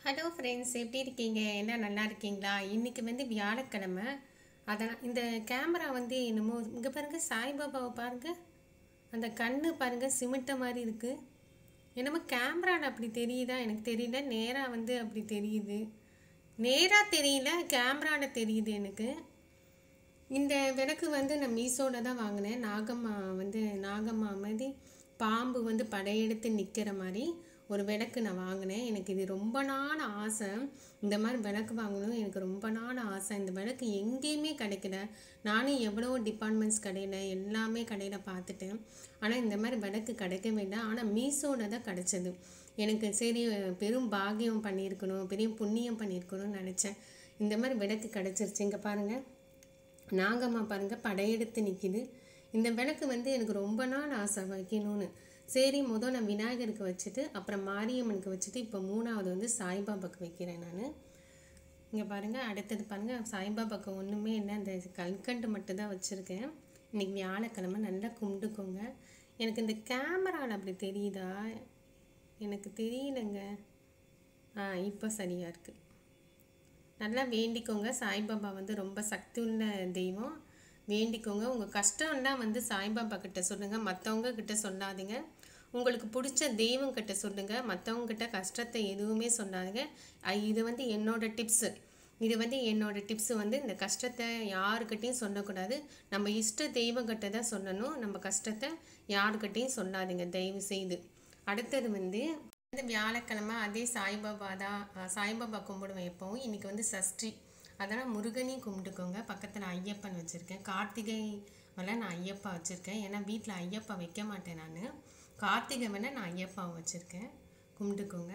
hello friends எப்படி இருக்கீங்க என்ன நல்லா இருக்கீங்களா இன்றைக்கி வந்து வியாழக்கிழமை அதான் இந்த கேமரா வந்து என்னமோ இங்கே பாருங்கள் சாய்பாபாவை பாருங்கள் அந்த கண்ணு பாருங்கள் சிமிட்ட மாதிரி இருக்குது என்னமோ கேமராவில் அப்படி தெரியுதா எனக்கு தெரியல நேராக வந்து அப்படி தெரியுது நேராக தெரியல கேமராவில் தெரியுது எனக்கு இந்த விளக்கு வந்து நான் மீஷோவில் தான் வாங்கினேன் நாகம்மா வந்து நாகம்மா மாதிரி பாம்பு வந்து படையெடுத்து நிற்கிற மாதிரி ஒரு விளக்கு நான் வாங்கினேன் எனக்கு இது ரொம்ப நாள் ஆசை இந்த மாதிரி விளக்கு வாங்கணும் எனக்கு ரொம்ப நாள் ஆசை இந்த விளக்கு எங்கேயுமே கிடைக்கல நானும் எவ்வளோ டிபார்ட்மெண்ட்ஸ் கடையில் எல்லாமே கடையில் பார்த்துட்டேன் ஆனால் இந்த மாதிரி விளக்கு கிடைக்கவே இல்லை ஆனால் மீஷோவில் தான் கிடச்சிது எனக்கு சரி பெரும் பாகியம் பண்ணியிருக்கணும் பெரிய புண்ணியம் பண்ணியிருக்கணும்னு நினச்சேன் இந்த மாதிரி விளக்கு கிடச்சிருச்சு இங்கே பாருங்கள் நாகம்மா பாருங்கள் படையெடுத்து நிற்கிது இந்த விளக்கு வந்து எனக்கு ரொம்ப நாள் ஆசை வைக்கணும்னு சரி முதல் நான் விநாயகருக்கு வச்சுட்டு அப்புறம் மாரியம்மனுக்கு வச்சுட்டு இப்போ மூணாவது வந்து சாய்பாபாக்கு வைக்கிறேன் நான் இங்கே பாருங்கள் அடுத்தது பாருங்கள் சாய்பாபாக்கு ஒன்றுமே இல்லை இந்த கல்கண்டு மட்டும் தான் வச்சுருக்கேன் இன்றைக்கி வியாழக்கிழமை நல்லா கும்பிட்டுக்கோங்க எனக்கு இந்த கேமராவில் அப்படி தெரியுதா எனக்கு தெரியலங்க ஆ இப்போ சரியாக இருக்குது நல்லா வேண்டிக்கோங்க சாய்பாபா வந்து ரொம்ப சக்தி உள்ள தெய்வம் வேண்டிக்கோங்க உங்கள் கஷ்டம்லாம் வந்து சாய்பாபா கிட்ட சொல்லுங்கள் மற்றவங்க கிட்ட சொல்லாதீங்க உங்களுக்கு பிடிச்ச தெய்வம் கிட்ட சொல்லுங்கள் மற்றவங்க கிட்ட கஷ்டத்தை எதுவுமே சொல்லாதீங்க ஐ, இது வந்து என்னோட டிப்ஸு இது வந்து என்னோட டிப்ஸ் வந்து இந்த கஷ்டத்தை யாருக்கிட்டையும் சொல்லக்கூடாது நம்ம இஷ்ட தெய்வங்கிட்ட தான் சொல்லணும் நம்ம கஷ்டத்தை யாருக்கிட்டையும் சொல்லாதீங்க தயவு செய்து அடுத்தது வந்து வந்து வியாழக்கிழமை அதே சாய்பாபா தான் அஹ் சாய்பாபா கும்பிடுவேன் எப்போவும் இன்றைக்கி வந்து சஷ்டி அதனால் முருகனையும் கும்பிட்டுக்கோங்க பக்கத்தில் ஐயப்பன் வச்சுருக்கேன் கார்த்திகை வேலை நான் ஐயப்பா வச்சுருக்கேன் ஏன்னா வீட்டில் ஐயப்பா வைக்க மாட்டேன் நான் கார்த்திகை வேணா நான் ஐயப்பாவை வச்சுருக்கேன் கும்பிட்டுக்கோங்க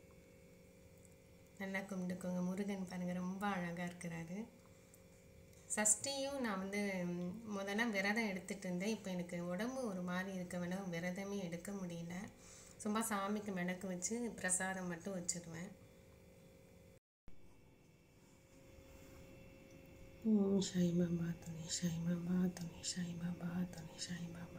நல்லா கும்பிட்டுக்கோங்க முருகன் பாருங்கள் ரொம்ப அழகாக இருக்கிறாரு சஷ்டியும் நான் வந்து ம், முதல்ல விரதம் எடுத்துகிட்டு இருந்தேன் இப்போ எனக்கு உடம்பு ஒரு மாதிரி இருக்க வேணா விரதமே எடுக்க முடியல சும்மா சாமிக்கு விளக்கு வச்சு பிரசாதம் மட்டும் வச்சிருவேன் ஓம் சாய் பாபா துணை சாய் பாபா துணை சாய் பாபா துணை சாய் பாபா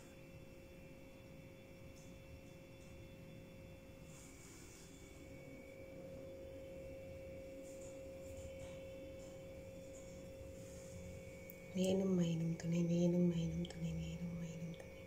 வேணும் மயிலும் துணை வேணும் மயிலும் துணை வேணும் மயிலும் துணை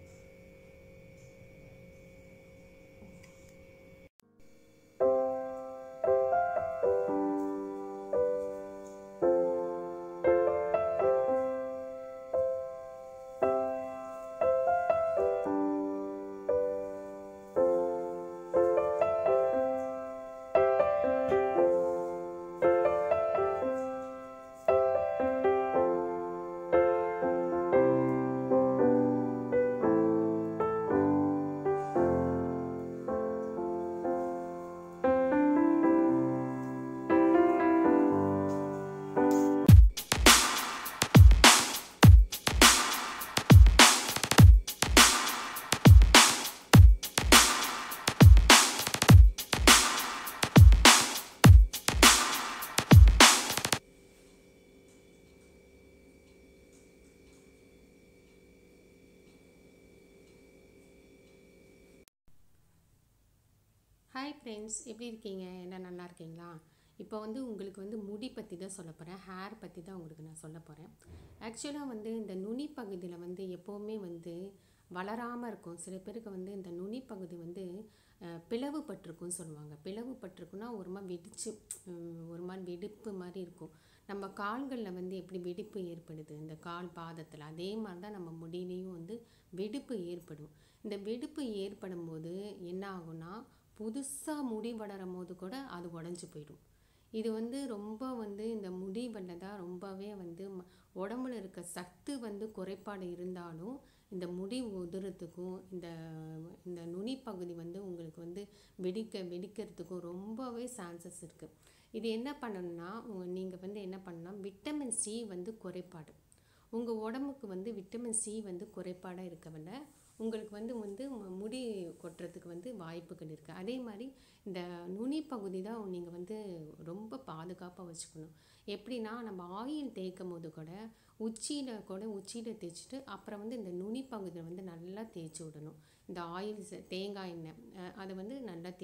ஹாய் ஃப்ரெண்ட்ஸ் எப்படி இருக்கீங்க எல்லாம் நல்லா இருக்கீங்களா இப்போ வந்து உங்களுக்கு வந்து முடி பற்றி தான் சொல்ல போகிறேன் ஹேர் பற்றி தான் உங்களுக்கு நான் சொல்ல போகிறேன் ஆக்சுவலாக வந்து இந்த நுனி பகுதியில் வந்து எப்போவுமே வந்து வளராமல் இருக்கும் சில பேருக்கு வந்து இந்த நுனி பகுதி வந்து அஹ், பிளவுபட்டிருக்கும்னு சொல்லுவாங்க பிளவுபட்டிருக்குன்னா ஒரு மாதிரி வெடிச்சு உம், ஒரு மாதிரி வெடிப்பு மாதிரி இருக்கும் நம்ம கால்களில் வந்து எப்படி வெடிப்பு ஏற்படுது இந்த கால் பாதத்தில் அதே மாதிரி தான் நம்ம முடியிலையும் வந்து வெடிப்பு ஏற்படும் இந்த வெடிப்பு ஏற்படும் போது என்ன ஆகும்னா புதுசாக முடி வளரும் போது கூட அது உடஞ்சி போயிடும் இது வந்து ரொம்ப வந்து இந்த முடி வளர்ந்தா ரொம்பவே வந்து ம- உடம்புல இருக்க சத்து வந்து குறைபாடு இருந்தாலும் இந்த முடி உதிரத்துக்கும் இந்த இந்த நுனி பகுதி வந்து உங்களுக்கு வந்து வெடிக்க வெடிக்கிறதுக்கும் ரொம்பவே சான்சஸ் இருக்குது இது என்ன பண்ணணும்னா நீங்கள் வந்து என்ன பண்ணணும் விட்டமின் சி வந்து குறைபாடு உங்கள் உடம்புக்கு வந்து விட்டமின் சி வந்து குறைபாடாக இருக்கவில்லை உங்களுக்கு வந்து வந்து ம- முடி கொட்டுறதுக்கு வந்து வாய்ப்புகள் இருக்குது அதே மாதிரி இந்த நுனி பகுதி தான் நீங்கள் வந்து ரொம்ப பாதுகாப்பாக வச்சுக்கணும் எப்படின்னா நம்ம ஆயில் தேய்க்கும் போது கூட உச்சியில் கூட உச்சியில் தேய்ச்சிட்டு அப்புறம் வந்து இந்த நுனி பகுதியில் வந்து நல்லா தேய்ச்சி விடணும் இந்த ஆயில் தேங்காய் எண்ணெய் அஹ் அதை வந்து நல்லா தேய்ச்சி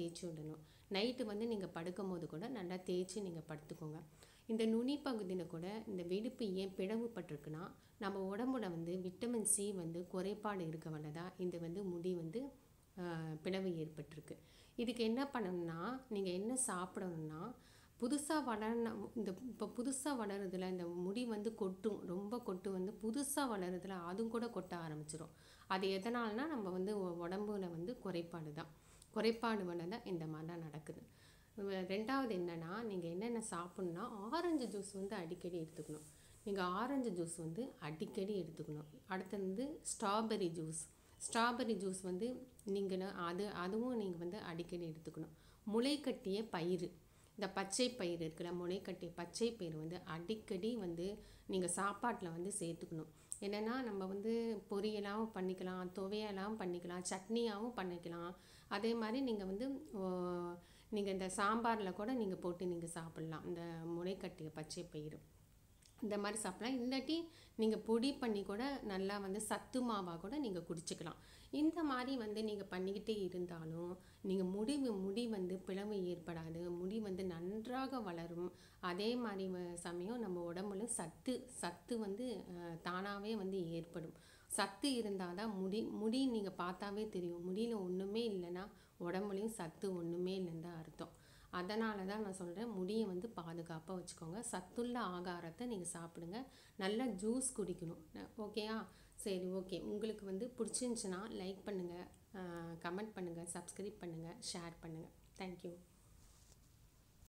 தேய்ச்சி விடணும் நைட்டு வந்து நீங்கள் படுக்கும் போது கூட நல்லா தேய்ச்சி நீங்கள் படுத்துக்கோங்க இந்த நுனி பகுதியில் கூட இந்த வெடிப்பு ஏன் பிளவுபட்டிருக்குன்னா நம்ம உடம்புல வந்து விட்டமின் சி வந்து குறைபாடு இருக்கவன தான் இது வந்து முடி வந்து ஆஹ், பிளவு ஏற்பட்டிருக்கு இதுக்கு என்ன பண்ணணும்னா நீங்கள் என்ன சாப்பிடணும்னா புதுசாக வளர்ன இந்த இப்போ புதுசாக வளருதுல இந்த முடி வந்து கொட்டும் ரொம்ப கொட்டு வந்து புதுசாக வளருதுல அதுவும் கூட கொட்ட ஆரம்பிச்சிடும் அது எதனால்னா நம்ம வந்து உ- உடம்புல வந்து குறைபாடு தான் குறைபாடு தான் இந்த மாதிரிலாம் நடக்குது வ- ரெண்டாவது என்னன்னா நீங்கள் என்னென்ன சாப்பிட்ணுன்னா ஆரஞ்சு ஜூஸ் வந்து அடிக்கடி எடுத்துக்கணும் நீங்கள் ஆரஞ்சு ஜூஸ் வந்து அடிக்கடி எடுத்துக்கணும் அடுத்து வந்து ஸ்ட்ராபெரி ஜூஸ் ஸ்ட்ராபெரி ஜூஸ் வந்து நீங்கள் அது அதுவும் நீங்கள் வந்து அடிக்கடி எடுத்துக்கணும் முளைக்கட்டிய பயிறு இந்த பச்சை பயிறு இருக்குல்ல முளைக்கட்டிய பச்சை பயிறு வந்து அடிக்கடி வந்து நீங்கள் சாப்பாட்டில் வந்து சேர்த்துக்கணும் என்னென்னா நம்ம வந்து பொரியலாகவும் பண்ணிக்கலாம் துவையலாகவும் பண்ணிக்கலாம் சட்னியாகவும் பண்ணிக்கலாம் அதே மாதிரி நீங்கள் வந்து நீங்கள் இந்த சாம்பாரில் கூட நீங்கள் போட்டு நீங்கள் சாப்பிட்லாம் இந்த முளைக்கட்டிய பச்சை பயிறு இந்த மாதிரி சாப்பிடலாம் இல்லாட்டி நீங்கள் பொடி பண்ணி கூட நல்லா வந்து சத்து மாவாக கூட நீங்கள் குடிச்சுக்கலாம் இந்த மாதிரி வந்து நீங்கள் பண்ணிக்கிட்டே இருந்தாலும் நீங்கள் முடி முடி வந்து பிளவு ஏற்படாது முடி வந்து நன்றாக வளரும் அதே மாதிரி வ- சமயம் நம்ம உடம்புல சத்து சத்து வந்து தானாகவே வந்து ஏற்படும் சத்து இருந்தால் தான் முடி முடி நீங்கள் பார்த்தாவே தெரியும் முடியில் ஒன்றுமே இல்லைன்னா உடம்புலையும் சத்து ஒன்றுமே இல்லைன்னு தான் அர்த்தம் அதனால தான் நான் சொல்கிறேன் முடியை வந்து பாதுகாப்பாக வச்சுக்கோங்க சத்துள்ள ஆகாரத்தை நீங்கள் சாப்பிடுங்க நல்லா ஜூஸ் குடிக்கணும் ஓகேயா சரி ஓகே உங்களுக்கு வந்து பிடிச்சிருந்துச்சுன்னா லைக் பண்ணுங்கள் கமெண்ட் பண்ணுங்கள் சப்ஸ்கிரைப் பண்ணுங்கள் ஷேர் பண்ணுங்கள் தேங்க்யூ